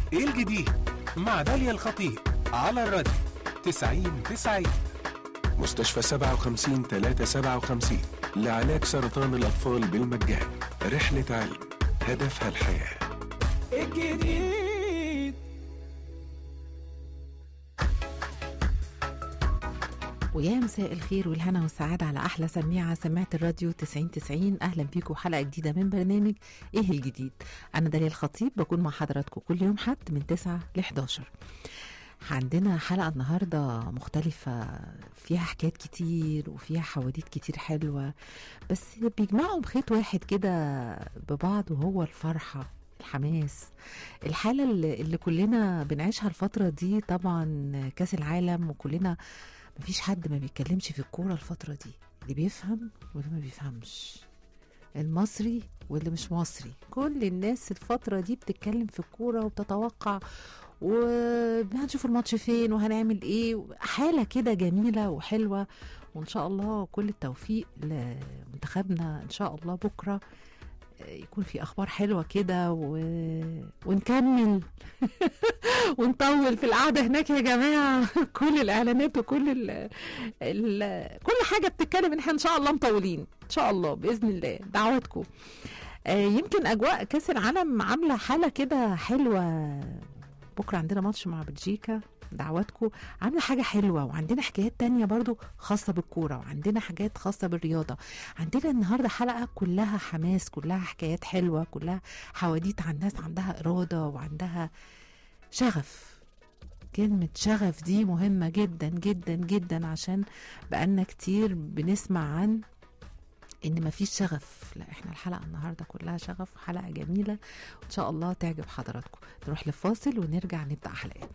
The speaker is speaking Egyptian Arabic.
ايه الجديد مع داليا الخطيب على الراديو 90 90 مستشفى 57 357 لعلاج سرطان الأطفال بالمجان رحلة علم هدفها الحياة الجديد ويا مساء الخير والهنا والسعادة على أحلى سميعة سماعة الراديو 90 90 أهلا بيكم حلقة جديدة من برنامج إيه الجديد أنا داليا الخطيب بكون مع حضراتكم كل يوم حد من 9 ل 11 عندنا حلقة النهاردة مختلفة فيها حكايات كتير وفيها حواديت كتير حلوة بس بيجمعهم خيط واحد كده ببعض وهو الفرحة الحماس الحالة اللي اللي كلنا بنعيشها الفترة دي طبعا كاس العالم وكلنا مفيش حد ما بيتكلمش في الكورة الفترة دي اللي بيفهم واللي ما بيفهمش المصري واللي مش مصري كل الناس الفترة دي بتتكلم في الكورة وبتتوقع وهنشوف الماتش فين وهنعمل ايه حالة كده جميلة وحلوة وان شاء الله كل التوفيق لمنتخبنا ان شاء الله بكرة يكون في اخبار حلوه كده و... ونكمل ونطول في القعده هناك يا جماعه كل الاعلانات وكل ال... ال... كل حاجه بتتكلم ان احنا ان شاء الله مطولين ان شاء الله باذن الله دعواتكم آه يمكن اجواء كاس العالم عامله حاله كده حلوه بكره عندنا ماتش مع بلجيكا دعواتكم عامله حاجه حلوه وعندنا حكايات تانية برضو خاصه بالكوره وعندنا حاجات خاصه بالرياضه عندنا النهارده حلقه كلها حماس كلها حكايات حلوه كلها حواديت عن ناس عندها اراده وعندها شغف كلمة شغف دي مهمة جدا جدا جدا عشان بقالنا كتير بنسمع عن ان مفيش شغف لا احنا الحلقه النهارده كلها شغف وحلقه جميله وان شاء الله تعجب حضراتكم نروح لفاصل ونرجع نبدا حلقتنا